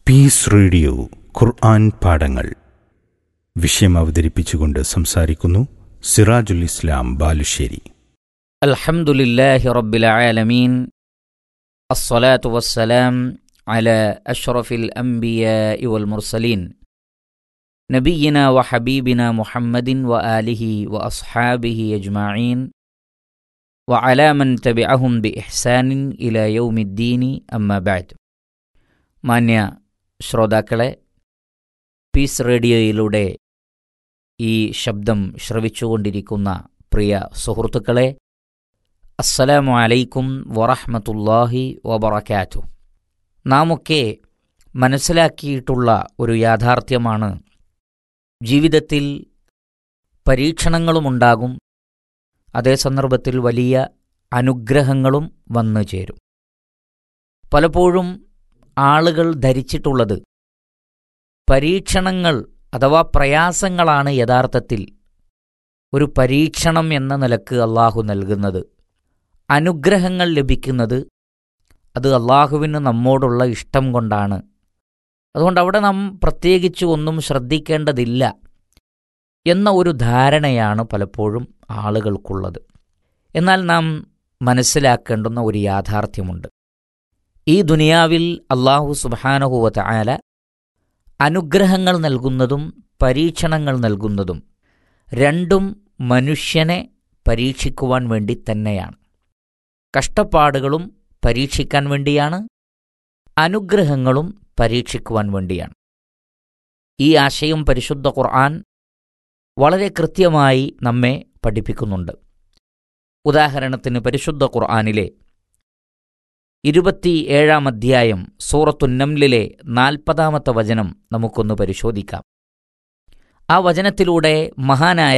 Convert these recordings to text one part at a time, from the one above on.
piece radio ഖുർആൻ പാഠങ്ങൾ വിഷയം അവതരിപ്പിച്ചുകൊണ്ട് സംസാരിക്കുന്നു സിറാജുൽ ഇസ്ലാം ബാലുശ്ശേരി الحمد لله رب العالمين الصلاة والسلام على أشرف الأنبياء والمرسلين نبينا وحبيبنا محمد وآله وأصحابه أجمعين وعلى من تبعهم بإحسان إلى يوم الدين أما بعد മാന്യ ശ്രോതാക്കളെ പീസ് റേഡിയോയിലൂടെ ഈ ശബ്ദം ശ്രവിച്ചുകൊണ്ടിരിക്കുന്ന പ്രിയ സുഹൃത്തുക്കളെ അസ്സലാമു അലൈക്കും വറഹ്മത്തുള്ളാഹി വബറകാതുഹു നാമൊക്കെ മനസ്സിലാക്കിയിട്ടുള്ള ഒരു യാഥാർത്ഥ്യമാണ് ജീവിതത്തിൽ പരീക്ഷണങ്ങളുമുണ്ടാകും അതേ സന്ദർഭത്തിൽ വലിയ അനുഗ്രഹങ്ങളും വന്നു ചേരും പലപ്പോഴും ആളുകൾ ധരിച്ചിട്ടുള്ളത് പരീക്ഷണങ്ങൾ അഥവാ പ്രയാസങ്ങളാണ് യഥാർത്ഥത്തിൽ ഒരു പരീക്ഷണം എന്ന നിലക്ക് അള്ളാഹു നൽകുന്നത് അനുഗ്രഹങ്ങൾ ലഭിക്കുന്നത് അത് അള്ളാഹുവിന് നമ്മോടുള്ള ഇഷ്ടം കൊണ്ടാണ് അതുകൊണ്ട് അവിടെ നാം പ്രത്യേകിച്ച് ഒന്നും ശ്രദ്ധിക്കേണ്ടതില്ല എന്ന ഒരു ധാരണയാണ് പലപ്പോഴും ആളുകൾക്കുള്ളത് എന്നാൽ നാം മനസ്സിലാക്കേണ്ടുന്ന ഒരു യാഥാർത്ഥ്യമുണ്ട് ഈ ദുനിയാവിൽ അള്ളാഹു സുബാനഹുവത്ത ആല അനുഗ്രഹങ്ങൾ നൽകുന്നതും പരീക്ഷണങ്ങൾ നൽകുന്നതും രണ്ടും മനുഷ്യനെ പരീക്ഷിക്കുവാൻ വേണ്ടി തന്നെയാണ് കഷ്ടപ്പാടുകളും പരീക്ഷിക്കാൻ വേണ്ടിയാണ് അനുഗ്രഹങ്ങളും പരീക്ഷിക്കുവാൻ വേണ്ടിയാണ് ഈ ആശയം പരിശുദ്ധ ഖുർആൻ വളരെ കൃത്യമായി നമ്മെ പഠിപ്പിക്കുന്നുണ്ട് ഉദാഹരണത്തിന് പരിശുദ്ധ ഖുർആനിലെ ഇരുപത്തിയേഴാം അധ്യായം സൂറത്തുന്നംലിലെ നാൽപ്പതാമത്തെ വചനം നമുക്കൊന്ന് പരിശോധിക്കാം ആ വചനത്തിലൂടെ മഹാനായ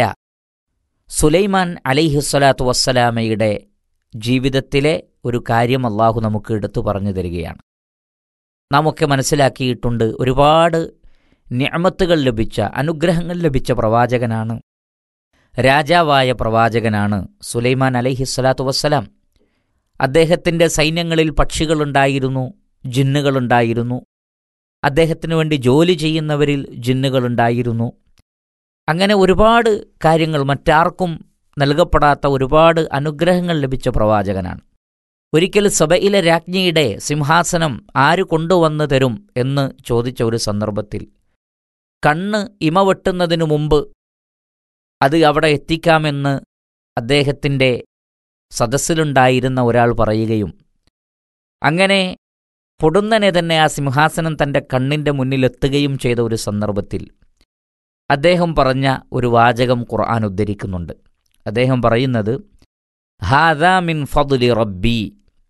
സുലൈമാൻ അലൈഹിസ്വലാത്തു വസ്സലാമയുടെ ജീവിതത്തിലെ ഒരു കാര്യം അള്ളാഹു നമുക്ക് എടുത്തു പറഞ്ഞു തരികയാണ് നാം ഒക്കെ മനസ്സിലാക്കിയിട്ടുണ്ട് ഒരുപാട് ഞാമത്തുകൾ ലഭിച്ച അനുഗ്രഹങ്ങൾ ലഭിച്ച പ്രവാചകനാണ് രാജാവായ പ്രവാചകനാണ് സുലൈമാൻ അലൈഹിസ്വലാത്തു വസ്സലാം അദ്ദേഹത്തിൻ്റെ സൈന്യങ്ങളിൽ പക്ഷികളുണ്ടായിരുന്നു ജിന്നുകളുണ്ടായിരുന്നു അദ്ദേഹത്തിനു വേണ്ടി ജോലി ചെയ്യുന്നവരിൽ ജിന്നുകളുണ്ടായിരുന്നു അങ്ങനെ ഒരുപാട് കാര്യങ്ങൾ മറ്റാർക്കും നൽകപ്പെടാത്ത ഒരുപാട് അനുഗ്രഹങ്ങൾ ലഭിച്ച പ്രവാചകനാണ് ഒരിക്കൽ സഭയിലെ രാജ്ഞിയുടെ സിംഹാസനം ആര് കൊണ്ടുവന്നു തരും എന്ന് ചോദിച്ച ഒരു സന്ദർഭത്തിൽ കണ്ണ് ഇമ വെട്ടുന്നതിനു മുമ്പ് അത് അവിടെ എത്തിക്കാമെന്ന് അദ്ദേഹത്തിൻ്റെ സദസ്സിലുണ്ടായിരുന്ന ഒരാൾ പറയുകയും അങ്ങനെ പൊടുന്നനെ തന്നെ ആ സിംഹാസനം തൻ്റെ കണ്ണിൻ്റെ മുന്നിലെത്തുകയും ചെയ്ത ഒരു സന്ദർഭത്തിൽ അദ്ദേഹം പറഞ്ഞ ഒരു വാചകം ഖുർആൻ ഉദ്ധരിക്കുന്നുണ്ട് അദ്ദേഹം പറയുന്നത് ഹാദാ മിൻ ഫതുലി റബ്ബി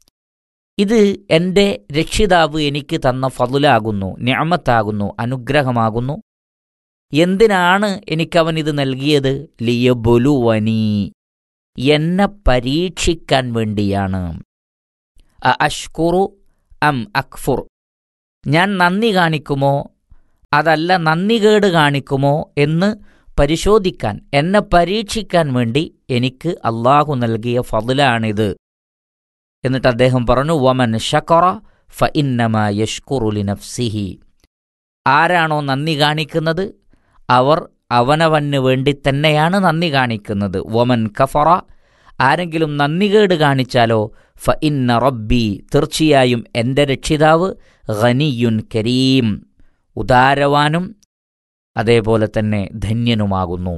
ഇത് എൻ്റെ രക്ഷിതാവ് എനിക്ക് തന്ന ഫതുലാകുന്നു ഞാമത്താകുന്നു അനുഗ്രഹമാകുന്നു എന്തിനാണ് എനിക്കവൻ ഇത് നൽകിയത് ലിയബുലുവനി എന്നെ പരീക്ഷിക്കാൻ വേണ്ടിയാണ് അ അഷ്കുറു അം അക്ഫുർ ഞാൻ നന്ദി കാണിക്കുമോ അതല്ല നന്ദികേട് കാണിക്കുമോ എന്ന് പരിശോധിക്കാൻ എന്നെ പരീക്ഷിക്കാൻ വേണ്ടി എനിക്ക് അള്ളാഹു നൽകിയ ഫതിലാണിത് എന്നിട്ട് അദ്ദേഹം പറഞ്ഞു വമൻ ഷക്കറ ഫ ഇന്നമ യഷ്കുറുലി നഫ്സിഹി ആരാണോ നന്ദി കാണിക്കുന്നത് അവർ അവനവന് വേണ്ടി തന്നെയാണ് നന്ദി കാണിക്കുന്നത് വമൻ കഫറ ആരെങ്കിലും നന്ദികേട് കാണിച്ചാലോ ഫ ഇന്ന റബ്ബി തീർച്ചയായും എൻ്റെ രക്ഷിതാവ് ഖനിയുൻ കരീം ഉദാരവാനും അതേപോലെ തന്നെ ധന്യനുമാകുന്നു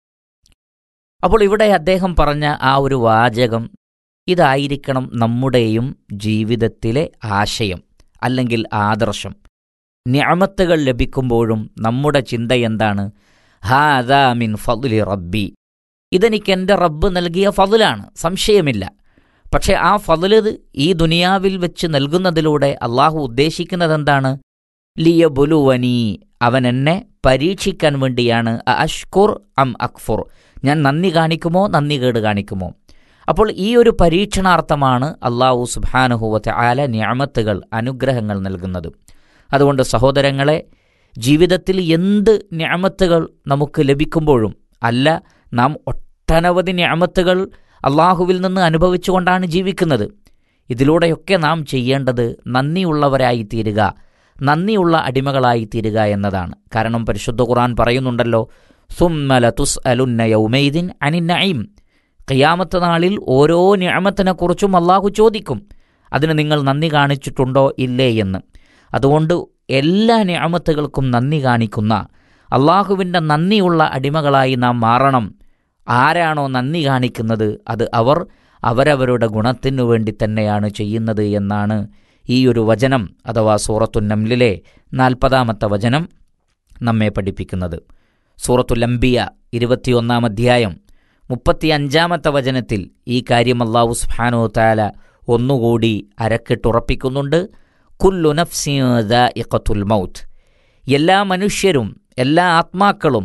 അപ്പോൾ ഇവിടെ അദ്ദേഹം പറഞ്ഞ ആ ഒരു വാചകം ഇതായിരിക്കണം നമ്മുടെയും ജീവിതത്തിലെ ആശയം അല്ലെങ്കിൽ ആദർശം ഞാമത്തുകൾ ലഭിക്കുമ്പോഴും നമ്മുടെ ചിന്ത എന്താണ് ഹാദാ മിൻ ഫതുലി റബ്ബി ഇതെനിക്ക് എൻ്റെ റബ്ബ് നൽകിയ ഫതുലാണ് സംശയമില്ല പക്ഷേ ആ ഫതുല് ഈ ദുനിയാവിൽ വെച്ച് നൽകുന്നതിലൂടെ അള്ളാഹു ഉദ്ദേശിക്കുന്നത് എന്താണ് ലിയബുലുവനി അവൻ എന്നെ പരീക്ഷിക്കാൻ വേണ്ടിയാണ് അഷ്കുർ അം അക്ഫുർ ഞാൻ നന്ദി കാണിക്കുമോ നന്ദി കേട് കാണിക്കുമോ അപ്പോൾ ഈ ഒരു പരീക്ഷണാർത്ഥമാണ് അള്ളാഹു സുബാനുഹുവത്തെ ആല ഞാമത്തുകൾ അനുഗ്രഹങ്ങൾ നൽകുന്നത് അതുകൊണ്ട് സഹോദരങ്ങളെ ജീവിതത്തിൽ എന്ത് ഞാമത്തുകൾ നമുക്ക് ലഭിക്കുമ്പോഴും അല്ല നാം ഒട്ടനവധി ഞാമത്തുകൾ അള്ളാഹുവിൽ നിന്ന് അനുഭവിച്ചുകൊണ്ടാണ് ജീവിക്കുന്നത് ഇതിലൂടെയൊക്കെ നാം ചെയ്യേണ്ടത് നന്ദിയുള്ളവരായി തീരുക നന്ദിയുള്ള അടിമകളായി തീരുക എന്നതാണ് കാരണം പരിശുദ്ധ ഖുർആൻ പറയുന്നുണ്ടല്ലോ സുമ്മല തുസ് അലുന്ന യൗമൈദിൻ അനിന്നയും ഖിയാമത്ത് നാളിൽ ഓരോ ഞാമത്തിനെക്കുറിച്ചും അള്ളാഹു ചോദിക്കും അതിന് നിങ്ങൾ നന്ദി കാണിച്ചിട്ടുണ്ടോ ഇല്ലേ എന്ന് അതുകൊണ്ട് എല്ലാ ഞാമത്തുകൾക്കും നന്ദി കാണിക്കുന്ന അള്ളാഹുവിൻ്റെ നന്ദിയുള്ള അടിമകളായി നാം മാറണം ആരാണോ നന്ദി കാണിക്കുന്നത് അത് അവർ അവരവരുടെ ഗുണത്തിനു വേണ്ടി തന്നെയാണ് ചെയ്യുന്നത് എന്നാണ് ഈ ഒരു വചനം അഥവാ സൂറത്തുന്നംലിലെ നാൽപ്പതാമത്തെ വചനം നമ്മെ പഠിപ്പിക്കുന്നത് സൂറത്തുലംബിയ ഇരുപത്തിയൊന്നാം അധ്യായം മുപ്പത്തിയഞ്ചാമത്തെ വചനത്തിൽ ഈ കാര്യം അള്ളാഹു സുബ്ഹാനഹു താല ഒന്നുകൂടി അരക്കിട്ടുറപ്പിക്കുന്നുണ്ട് കുല്ലു നഫ്സിഖത്തുൽ മൗത്ത് എല്ലാ മനുഷ്യരും എല്ലാ ആത്മാക്കളും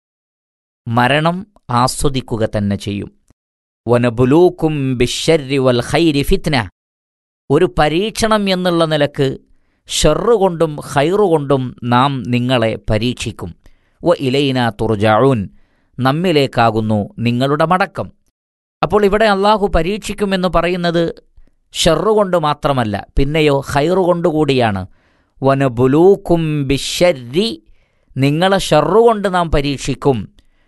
മരണം ആസ്വദിക്കുക തന്നെ ചെയ്യും വനബുലൂക്കും ബിഷരി വൽ ഖൈരി ഫിത്ന ഒരു പരീക്ഷണം എന്നുള്ള നിലക്ക് ഷെറുകൊണ്ടും ഹൈറുകൊണ്ടും നാം നിങ്ങളെ പരീക്ഷിക്കും വ ഇലൈന തുർജാഊൻ നമ്മിലേക്കാകുന്നു നിങ്ങളുടെ മടക്കം അപ്പോൾ ഇവിടെ അള്ളാഹു പരീക്ഷിക്കുമെന്ന് പറയുന്നത് ഷെറുകൊണ്ട് മാത്രമല്ല പിന്നെയോ ഹൈറുകൊണ്ടുകൂടിയാണ് വനബുലൂക്കും ബിഷരി നിങ്ങളെ ഷെറുകൊണ്ട് നാം പരീക്ഷിക്കും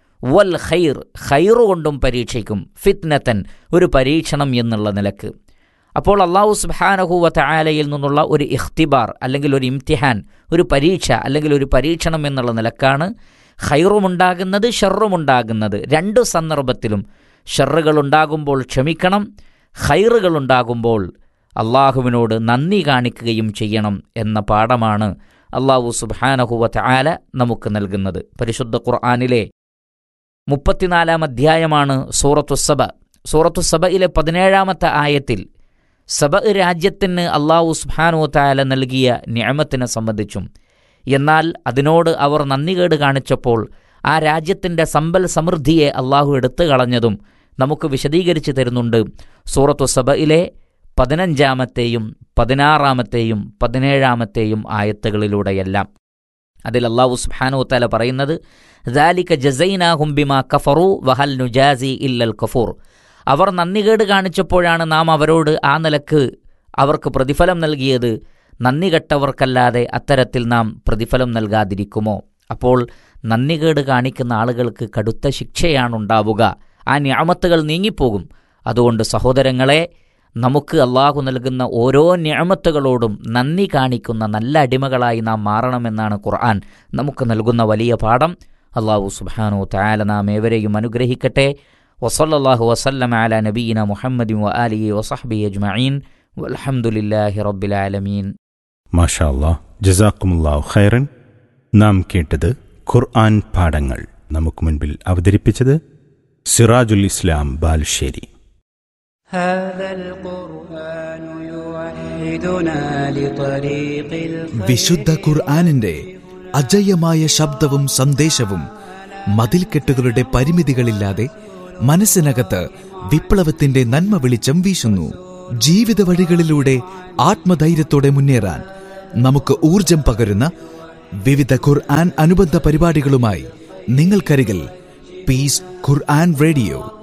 വൽ ഖൈർ ഖൈറുകൊണ്ടും പരീക്ഷിക്കും ഫിത്നത്തൻ ഒരു പരീക്ഷണം എന്നുള്ള നിലക്ക് അപ്പോൾ അള്ളാഹു സുബാനഹുവ തആലയിൽ നിന്നുള്ള ഒരു ഇഖ്തിബാർ അല്ലെങ്കിൽ ഒരു ഇംതിഹാൻ ഒരു പരീക്ഷ അല്ലെങ്കിൽ ഒരു പരീക്ഷണം എന്നുള്ള നിലക്കാണ് ഖൈറുമുണ്ടാകുന്നത് ഷെറുമുണ്ടാകുന്നത് രണ്ടു സന്ദർഭത്തിലും ഷെറുകളുണ്ടാകുമ്പോൾ ക്ഷമിക്കണം ഖൈറുകളുണ്ടാകുമ്പോൾ അള്ളാഹുവിനോട് നന്ദി കാണിക്കുകയും ചെയ്യണം എന്ന പാഠമാണ് അള്ളാഹു സുബാനഹുവ തആല നമുക്ക് നൽകുന്നത് പരിശുദ്ധ ഖുർആാനിലെ മുപ്പത്തിനാലാം അധ്യായമാണ് സൂറത്തു സബ സൂറത്തു സബയിലെ പതിനേഴാമത്തെ ആയത്തിൽ സബ രാജ്യത്തിന് അള്ളാഹു സുബ്ഹാനു താല നൽകിയ ന്യാമത്തിനെ സംബന്ധിച്ചും എന്നാൽ അതിനോട് അവർ നന്ദികേട് കാണിച്ചപ്പോൾ ആ രാജ്യത്തിൻ്റെ സമ്പൽ സമൃദ്ധിയെ അള്ളാഹു എടുത്തു കളഞ്ഞതും നമുക്ക് വിശദീകരിച്ചു തരുന്നുണ്ട് സൂറത്തു സബയിലെ പതിനഞ്ചാമത്തെയും പതിനാറാമത്തെയും പതിനേഴാമത്തെയും ആയത്തുകളിലൂടെയെല്ലാം അതിൽ അള്ളാഹു സുബ്ഹാനു താല പറയുന്നത് ദാലിക ജസൈനാഹും ബിമാ കഫറു വഹൽ നുജാസി ഇല്ലൽ കഫൂർ അവർ നന്ദികേട് കാണിച്ചപ്പോഴാണ് നാം അവരോട് ആ നിലക്ക് അവർക്ക് പ്രതിഫലം നൽകിയത് നന്ദി കെട്ടവർക്കല്ലാതെ അത്തരത്തിൽ നാം പ്രതിഫലം നൽകാതിരിക്കുമോ അപ്പോൾ നന്ദികേട് കാണിക്കുന്ന ആളുകൾക്ക് കടുത്ത ശിക്ഷയാണ് ഉണ്ടാവുക ആ ഞാമത്തുകൾ നീങ്ങിപ്പോകും അതുകൊണ്ട് സഹോദരങ്ങളെ നമുക്ക് അള്ളാഹു നൽകുന്ന ഓരോ ഞാമത്തുകളോടും നന്ദി കാണിക്കുന്ന നല്ല അടിമകളായി നാം മാറണമെന്നാണ് ഖുർആൻ നമുക്ക് നൽകുന്ന വലിയ പാഠം അള്ളാഹു സുബാനു താല നാം ഏവരെയും അനുഗ്രഹിക്കട്ടെ വസല്ലാഹു വസല്ലം അല നബീന മുഹമ്മദ് വ ആലി വസഹബി അജ്മഈൻ വൽഹംദുലില്ലാഹി റബ്ബിൽ ആലമീൻ മാഷാ അല്ലാഹ് ജസാക്കുമുല്ലാഹു ഖൈറൻ നാം കേട്ടത് ഖുർആൻ പാഠങ്ങൾ നമുക്ക് മുൻപിൽ അവതരിപ്പിച്ചത് സിറാജുൽ ഇസ്ലാം ബാലുശ്ശേരി هذا القرآن يوحدنا لطريق الخير വിശുദ്ധ ഖുർആാനിന്റെ അജയ്യമായ ശബ്ദവും സന്ദേശവും മതിൽക്കെട്ടുകളുടെ പരിമിതികളില്ലാതെ മനസ്സിനകത്ത് വിപ്ലവത്തിന്റെ നന്മ വെളിച്ചം വീശുന്നു ജീവിത വഴികളിലൂടെ ആത്മധൈര്യത്തോടെ മുന്നേറാൻ നമുക്ക് ഊർജം പകരുന്ന വിവിധ ഖുർആൻ അനുബന്ധ പരിപാടികളുമായി നിങ്ങൾക്കരികിൽ പീസ് ഖുർആൻ റേഡിയോ